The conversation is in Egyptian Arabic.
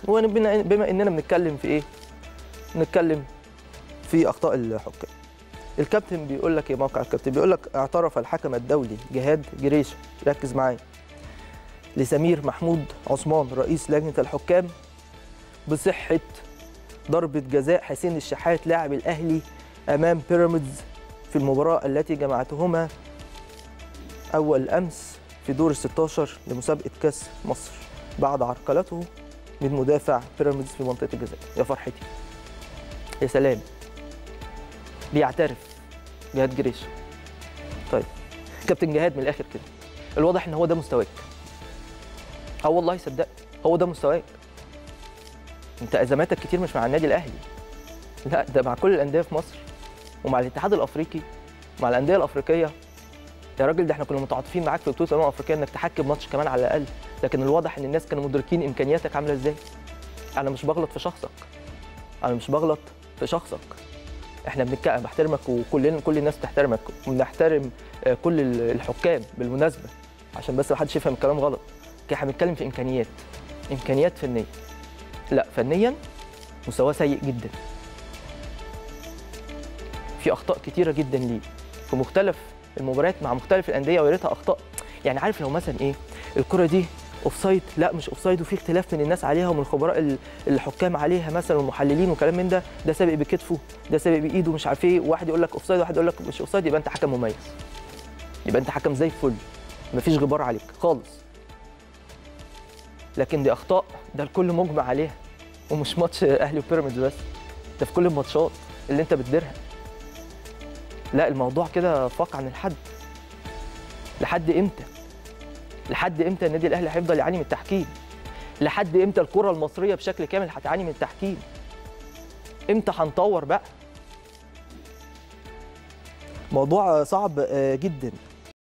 وبما بما اننا بنتكلم في ايه نتكلم في اخطاء الحكام الكابتن بيقول لك ايه موقع الكابتن بيقول لك اعترف الحكم الدولي جهاد جريشه ركز معايا لسمير محمود عثمان رئيس لجنه الحكام بصحه ضربه جزاء حسين الشحات لاعب الاهلي امام بيراميدز في المباراه التي جمعتهما اول امس في دور ال 16 لمسابقه كاس مصر بعد عرقلته من مدافع بيراميدز في منطقه الجزاء يا فرحتي يا سلام بيعترف جهاد جريشه طيب كابتن جهاد من الاخر كده الواضح ان هو ده مستواك اه والله صدقني هو ده مستواك انت ازماتك كتير مش مع النادي الاهلي لا ده مع كل الانديه في مصر ومع الاتحاد الافريقي ومع الانديه الافريقيه يا راجل ده احنا كنا متعاطفين معاك في بطوله الامم الافريقيه انك تحكم ماتش كمان على الاقل لكن الواضح ان الناس كانوا مدركين امكانياتك عامله ازاي انا مش بغلط في شخصك انا مش بغلط في شخصك احنا بنتكلم بحترمك وكلنا كل الناس بتحترمك وبنحترم آه، كل ال- الحكام بالمناسبه عشان بس ما حدش يفهم الكلام غلط كده احنا بنتكلم في امكانيات امكانيات فنيه لا فنيا مستواه سيء جدا في اخطاء كتيره جدا ليه في مختلف المباريات مع مختلف الانديه ويا ريتها اخطاء يعني عارف لو مثلا ايه الكره دي اوفسايد لا مش اوفسايد وفي اختلاف من الناس عليها ومن خبراء ال- الحكام عليها مثلا والمحللين وكلام من ده ده سابق بكتفه ده سابق بايده مش عارف ايه واحد يقول لك اوفسايد واحد يقول لك مش اوفسايد يبقى انت حكم مميز يبقى انت حكم زي الفل مفيش غبار عليك خالص لكن دي اخطاء ده الكل مجمع عليها ومش ماتش اهلي وبيراميدز بس ده في كل الماتشات اللي انت بتديرها لا الموضوع كده فاق عن الحد لحد امتى لحد امتى النادي الاهلي هيفضل يعاني من التحكيم لحد امتى الكره المصريه بشكل كامل هتعاني من التحكيم امتى هنطور بقى موضوع صعب آه، جدا